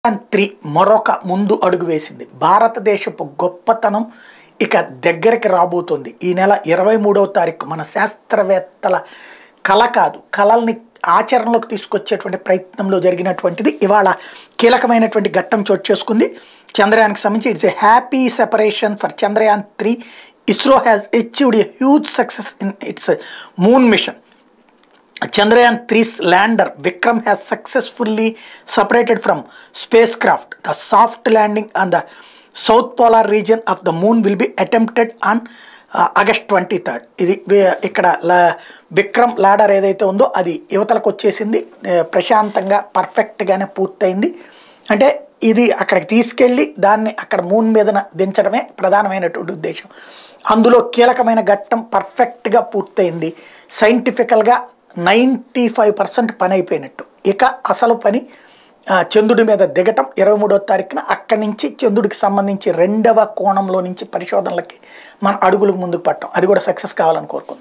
Three మరొక ముందు అడుగు వేసింది భారతదేశపు గొప్పతనం ఇక దగ్గరికి రాబోతుంది ఈ నెల ఇరవై మూడవ తారీఖు మన శాస్త్రవేత్తల కళ కాదు కళల్ని ఆచరణలోకి తీసుకొచ్చేటువంటి ప్రయత్నంలో జరిగినటువంటిది ఇవాళ కీలకమైనటువంటి ఘట్టం చోటు చేసుకుంది చంద్రయాన్కి సంబంధించి it's a happy separation for Chandrayaan three ISRO has achieved a huge success in its moon mission Chandrayaan 3's lander Vikram has successfully separated from spacecraft. The soft landing on the south polar region of the moon will be attempted on uh, August twenty third ఇది వే- ఇక్కడ లా- Vikram ladder ఏదైతే ఉందో అది యువతలకు వచ్చేసింది ఏ, ప్రశాంతంగా పర్ఫెక్ట్గానే పూర్తయింది అంటే ఇది అక్కడికి తీసుకెళ్ళి దాన్ని అక్కడ మూన్ మీదన దించడమే ప్రధానమైనటువంటి ఉద్దేశం అందులో కీలకమైన ఘట్టం పర్ఫెక్ట్గా పూర్తయింది సైంటిఫికల్గా నైంటీ ఫైవ్ పర్సెంట్ పని అయిపోయినట్టు ఇక అసలు పని ఆ, చంద్రుడి మీద దిగటం ఇరవై మూడో తారీఖున అక్కడి నుంచి చంద్రుడికి సంబంధించి రెండవ కోణంలో నుంచి పరిశోధనలకి మన అడుగులకు ముందుకు పట్టడం అది కూడా సక్సెస్ కావాలని కోరుకుందాం